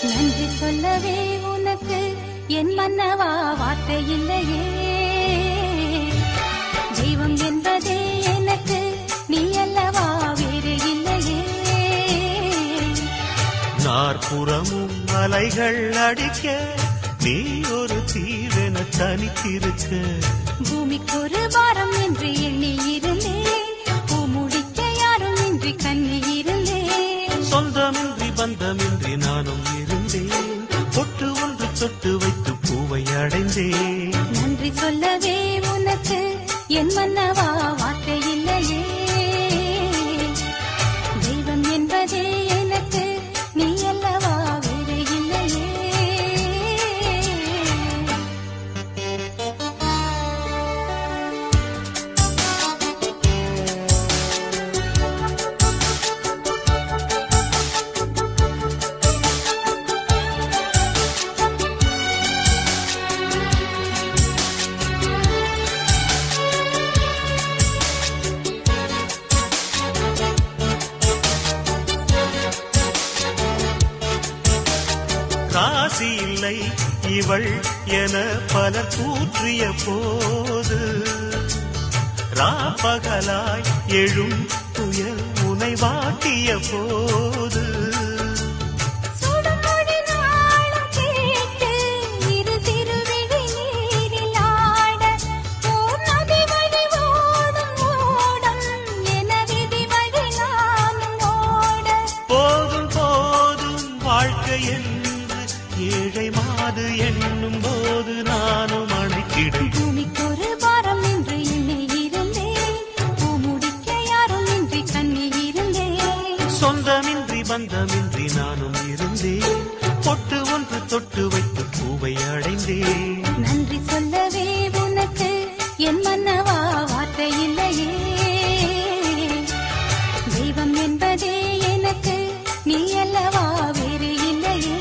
நன்றி சொல்லவே உனக்கு என் மன்னவா வார்த்தை இல்லையே தெய்வம் என்பதே எனக்கு நீ அல்லவா வேறு இல்லையே நாற்புறமும் அலைகள் அடிக்க நீ ஒரு தீவென தனித்திருக்க பூமிக்கு ஒரு பாரம் என்று எண்ணி இருந்தேன் பூ முடிக்க யாரும் இன்றி கண்ணி இருந்தேன் சொந்தமின்றி பந்தமின்றி நானும் இருந்தேன் பொட்டு ஒன்று தொட்டு வைத்து பூவை அடைந்தேன் நன்றி சொல்லவே உனக்கு என் மன்னவா வார்த்தை இல்லையே தெய்வம் என்பதே எனக்கு நீ அல்லவா வேறு இல்லையே ராசி இல்லை இவள் என பலர் கூற்றிய போது ராப்பகலாய் எழும் புயல் உனை வாட்டிய போது சுடுமொழி நாளும் கேட்டு இரு திருவிழி நீரில் ஆட ஓர் நதி வழி ஓடும் ஓடம் என விதி வழி நானும் ஓட போதும் போதும் வாழ்க்கை என்று ஏழை மாது எண்ணும் போது நானும் அணைக்கிடும் பூமிக்கு ஒரு பாரம் என்று எண்ணி இருந்தேன் பூ முடிக்க யாரும் இன்றி கண்ணி இருந்தேன் சொந்தமின்றி பந்தமின்றி நானும் இருந்தேன் பொட்டு ஒன்று தொட்டு வைத்து பூவை அடைந்தேன் நன்றி சொல்லவே உனக்கு என் மன்னவா வார்த்தை இல்லையே தெய்வம் என்பதே எனக்கு நீ அல்லவா வேறு இல்லையே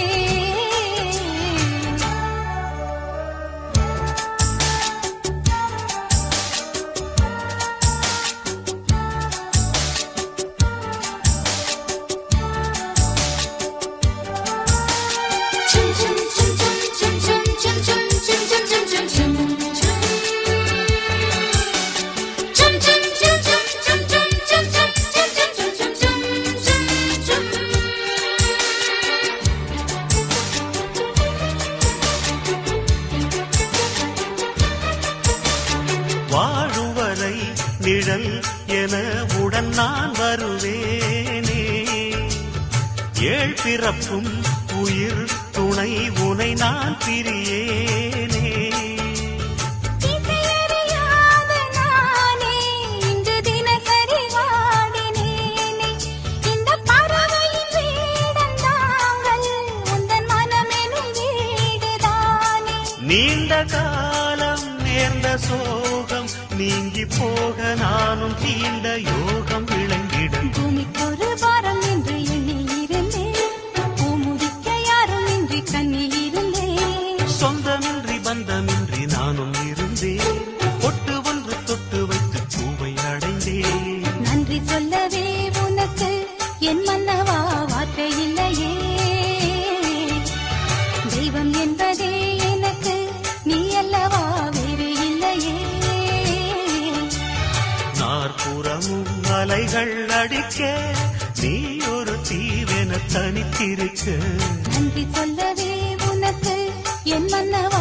வாழும் வரை நிழல் என உடன் நான் வருவேனே ஏழ் பிறப்பும் உயிர் துணை உனை நான் பிரியேனே திசையறியாத நானே இங்கு தினசரி வாடினேனே இந்த பறவையின் வீடன் தாங்கள் உந்தன் மனமெனும் வீடுதானே நீண்ட காலம் நேர்ந்த சோகம் நீங்கி போக நானும் தீண்ட யோகம் விளங்கிடும் பூமிக்கு ஒரு பாரம் என்று எண்ணி இருந்தேன் பூ முடிக்க யாரும் இன்றி கண்ணி இருந்தேன் சொந்தமின்றி பந்தமின்றி நானும் இருந்தேன் பொட்டு ஒன்று தொட்டு வைத்து பூவை அடைந்தேன் நன்றி சொல்லவே உனக்கு என் மன்னவா வார்த்தை இல்லையே தெய்வம் என்பதே எனக்கு நீ அல்லவா வேறு இல்லையே நாற்புறமும் அலைகள் அடிக்க நீ ஒரு தீவென தனித்திருக்க நன்றி சொல்லவே உனக்கு என் மன்னவா